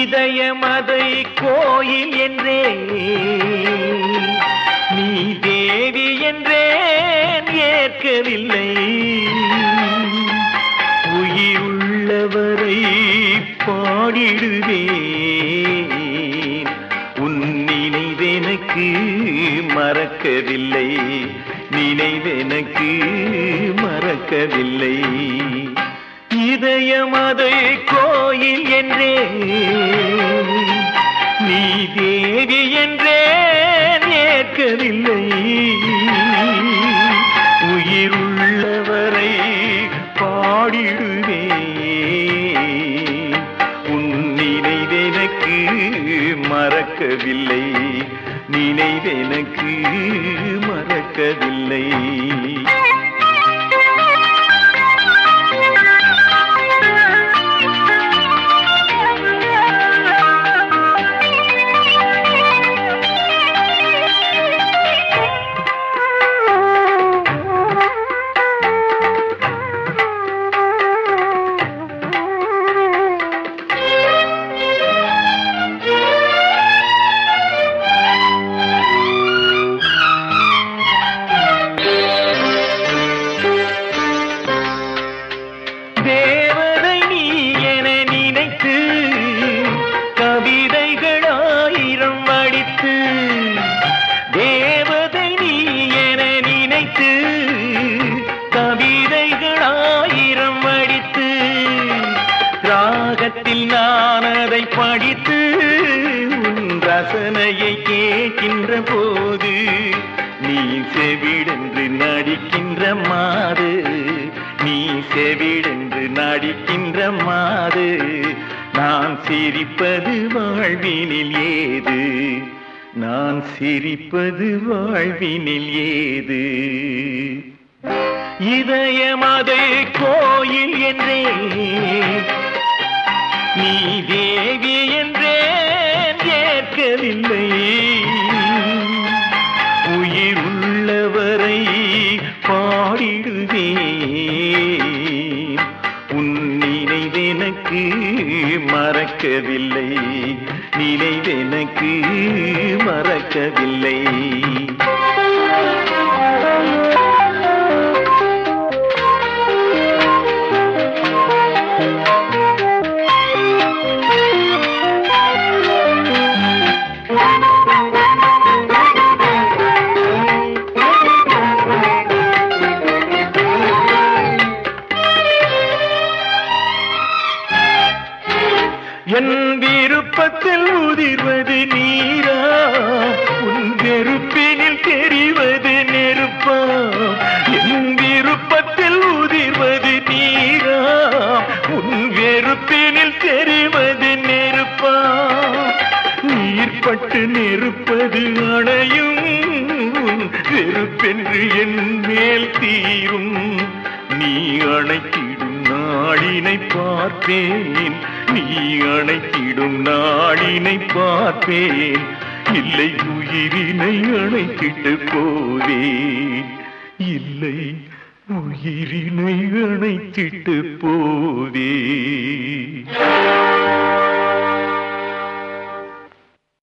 இதயமதை கோயில் என்றே நீ தேவி என்றேன் ஏற்கவில்லை உயிருள்ளவரை பாடிடுவேன் உன் நினைவெனக்கு மறக்கவில்லை நினைவெனக்கு மறக்கவில்லை இதயமதை கோயில் என்றே நீ தேவி என்றேன் ஏற்கவில்லை உயிருள்ளவரை பாடிடுவேன் உன் நினைவெனக்கு மறக்கவில்லை நினைவெனக்கு மறக்கவில்லை தேவதை நீ என நினைத்து கவிதைகள் ஆயிரம் அடித்து தேவதை நீ என நினைத்து கவிதைகள் ஆயிரம் அடித்து ராகத்தில் நான் அதை படித்து உன் ரசனையை கேட்கின்ற போது நீ செவிடென்று நடிக்கின்ற மாது நீ செவிடென்று நடிக்கின்ற மாது நான் சிரிப்பது வாழ்வினில் ஏது நான் சிரிப்பது வாழ்வினில் ஏது இதயமதை கோயில் என்றே நீ தேவி என்றேன் ஏற்கவில்லை உயிர் உள்ளவரை பாடிடுவேன் உன் நினைவெனக்கு மறக்கவில்லை நினைவெனக்கு மறக்கவில்லை என் விருப்பத்தில் உதிர்வது நீரா உன் வெறுப்பினில் தெரிவது நெருப்பா என் விருப்பத்தில் உதிர்வது நீரா உன் வெறுப்பினில் தெரிவது நெருப்பா நீர்பட்டு நெருப்பது அணையும் உன் வெறுப்பென்று என் மேல் தீரும் நீ அணைத்திடும் நாளினை பார்ப்பேன் நீ அணைத்திடும் நாளினை பார்ப்பேன் இல்லை உயிரினை அணைத்திட்டு போவேன் இல்லை உயிரினை அணைத்திட்டு போவேன்